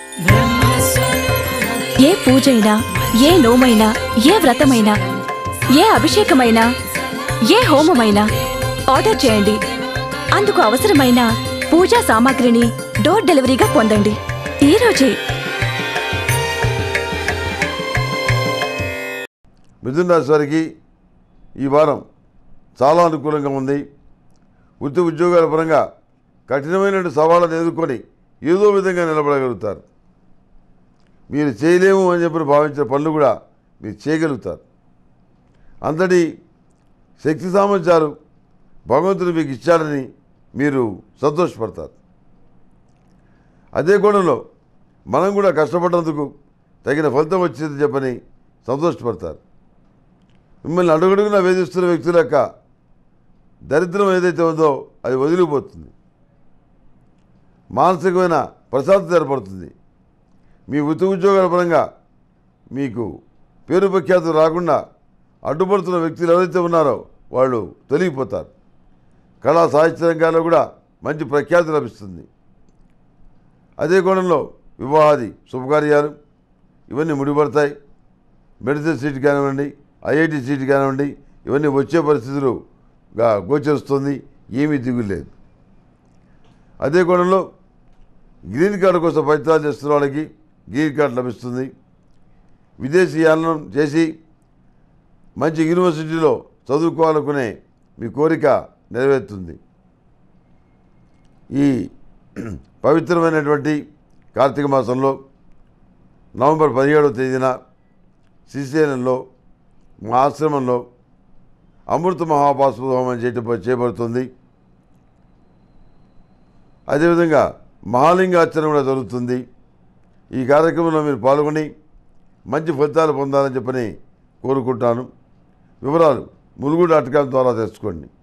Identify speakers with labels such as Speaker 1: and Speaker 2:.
Speaker 1: ఏ పూజైనా ఏ నోమైనా ఏ వ్రతమైనా ఏ అభిషేకమైనా ఏ హోమమైనా ఆర్డర్ చేయండి అందుకు అవసరమైన పూజా సామాగ్రిని డోర్ డెలివరీగా పొందండి ఈ రోజే
Speaker 2: మిథున రాశి వారికి ఈ వారం చాలా అనుకూలంగా ఉంది వృత్తి ఉద్యోగాల పరంగా కఠినమైన సవాళ్ళను ఎదుర్కొని ఏదో విధంగా నిలబడగలుగుతారు మీరు చేయలేము అని చెప్పి భావించిన పనులు కూడా మీరు చేయగలుగుతారు అంతటి శక్తి సామర్థ్యాలు భగవంతుడు మీకు ఇచ్చాడని మీరు సంతోషపడతారు అదే కోణంలో మనం కూడా కష్టపడినందుకు తగిన ఫలితం వచ్చింది చెప్పని సంతోషపడతారు మిమ్మల్ని అడుగడుగునా వేధిస్తున్న వ్యక్తుల యొక్క దరిద్రం ఏదైతే ఉందో అది వదిలిపోతుంది మానసికమైన ప్రశాంతత ఏర్పడుతుంది మీ వృత్తి ఉద్యోగాల పరంగా మీకు పేరు ప్రఖ్యాతులు రాకుండా అడ్డుపడుతున్న వ్యక్తులు ఎవరైతే ఉన్నారో వాళ్ళు తొలగిపోతారు కళా సాహిత్య రంగాల్లో కూడా మంచి ప్రఖ్యాతి లభిస్తుంది అదే కోణంలో వివాహాది శుభకార్యాలు ఇవన్నీ ముడిపడతాయి మెడిసిన్ సీట్ కానివ్వండి ఐఐటి సీట్ కానివ్వండి ఇవన్నీ వచ్చే పరిస్థితులుగా గోచరిస్తుంది ఏమీ దిగులు లేదు అదే కోణంలో గ్రీన్ కార్డు కోసం ప్రయత్నాలు చేస్తున్న వాళ్ళకి గ్రీన్ కార్డు లభిస్తుంది విదేశీ యానం చేసి మంచి యూనివర్సిటీలో చదువుకోవాలనుకునే మీ కోరిక నెరవేరుతుంది ఈ పవిత్రమైనటువంటి కార్తీక మాసంలో నవంబర్ పదిహేడవ తేదీన శ్రీశైలంలో మా ఆశ్రమంలో అమృత మహాపాస్పద హోమం చేయటం చేయబడుతుంది అదేవిధంగా మహాలింగార్చన కూడా జరుగుతుంది ఈ కార్యక్రమంలో మీరు పాల్గొని మంచి ఫలితాలు పొందాలని చెప్పని కోరుకుంటాను వివరాలు ములుగు డాట్ కామ్ ద్వారా తెలుసుకోండి